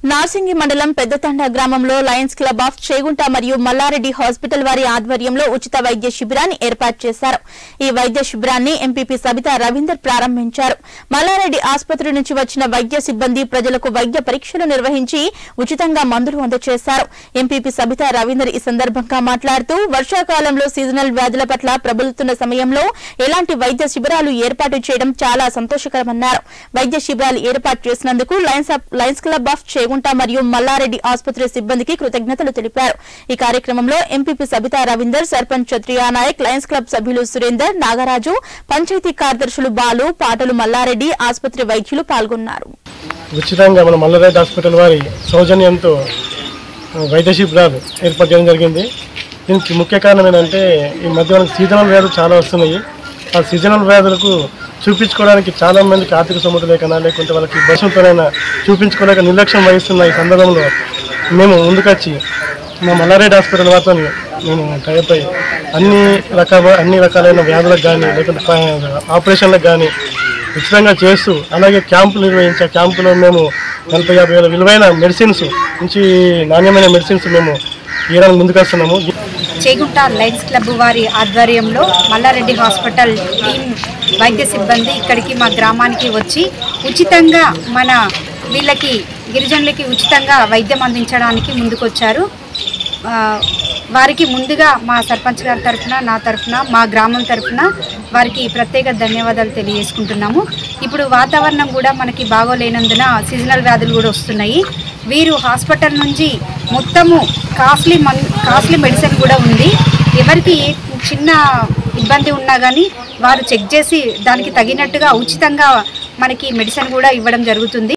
నార్సింగి మండలం పెద్దతండ గ్రామంలో Lions club of Chegunta మరియు మల్లారెడ్డి హాస్పిటల్ వారి ఆధ్వర్యంలో ఉచిత వైద్య శిబిరాన్ని ఏర్పాటు చేశారు ఈ వైద్య శిబిరాన్ని ఎంపీపీ సబితా రవీందర్ ప్రారంభించారు మల్లారెడ్డి ఆసుపత్రి నుంచి వచ్చిన వైద్య సిబ్బంది ప్రజలకు వైద్య పరీక్షలు నిర్వహించి ఉచితంగా మందులు అందజేశారు ఎంపీపీ సబితా రవీందర్ ఈ సందర్భంగా మాట్లాడుతూ వర్షాకాలంలో సీజనల్ వ్యాధుల పట్ల ప్రబలుతున్న సమయంలో ఇలాంటి వైద్య శిబిరాలు ఏర్పాటు చేయడం చాలా సంతోషకరమన్నారు వైద్య శిబిరాలు ఏర్పాటు చేసినందుకు lions of- lions club of Chegunta మరియు మల్లారెడ్డి ఆసుపత్రి సిబ్బందికి కృతజ్ఞతలు తెలిపారు ఈ కార్యక్రమంలో MPP Sabitha Ravinder sarpanch Kshatriya Nayak lions club సభ్యులు సురేందర్ నాగరాజు పంచాయతీ కార్యదర్శులు బాలు పాటలు మల్లారెడ్డి ఆసుపత్రి వైద్యులు పాల్గొన్నారు ఉచితంగా మన మల్లారెడ్డి హాస్పిటల్ వారి సౌజన్యంతో వైద్య శిబిరాలు ఏర్పాటు చేయడం జరిగింది దీనికి ముఖ్య కారణం ఏంటంటే ఈ మధ్య మనకి సీజనల్ వ్యాధులు చాలా వస్తున్నాయి ఆ సీజనల్ వ్యాధులకు చూపించుకోవడానికి చాలా మందికి ఆర్థిక సమృద్ధి లేకనా లేకుంటే వాళ్ళకి బస్సులతోనైనా చూపించుకోలేక నిర్లక్ష్యం వహిస్తున్న ఈ సందర్భంలో మేము ముందుకొచ్చి మా మల్లారెడ్డి హాస్పిటల్ వారితో మేము టైప్ అయ్యి అన్ని రకాల అన్ని రకాలైన వ్యాధులకు కానీ లేకుంటే ప- ఆపరేషన్లకు కానీ ఉచితంగా చేస్తూ అలాగే క్యాంపులు నిర్వహించే క్యాంపులో మేము నలభై యాభై వేల విలువైన మెడిసిన్స్ నుంచి నాణ్యమైన మెడిసిన్స్ మేము ఇవ్వడానికి ముందుకు వస్తున్నాము చేగుంట లయన్స్ క్లబ్ వారి ఆధ్వర్యంలో మల్లారెడ్డి హాస్పిటల్ టీం వైద్య సిబ్బంది ఇక్కడికి మా గ్రామానికి వచ్చి ఉచితంగా మన వీళ్ళకి గిరిజనులకి ఉచితంగా వైద్యం అందించడానికి ముందుకొచ్చారు ఆ, వారికి ముందుగా మా సర్పంచ్ గారి తరఫున నా తరఫున మా గ్రామం తరఫున వారికి ప్రత్యేక ధన్యవాదాలు తెలియజేసుకుంటున్నాము ఇప్పుడు వాతావరణం కూడా మనకి బాగోలేనందున సీజనల్ వ్యాధులు కూడా వస్తున్నాయి వీరు హాస్పిటల్ నుంచి మొత్తము కాస్ట్లీ మన్ కాస్ట్లీ మెడిసిన్ కూడా ఉంది ఎవరికి ఏ చిన్న ఇబ్బంది ఉన్నా కానీ వారు చెక్ చేసి దానికి తగినట్టుగా ఉచితంగా మనకి మెడిసిన్ కూడా ఇవ్వడం జరుగుతుంది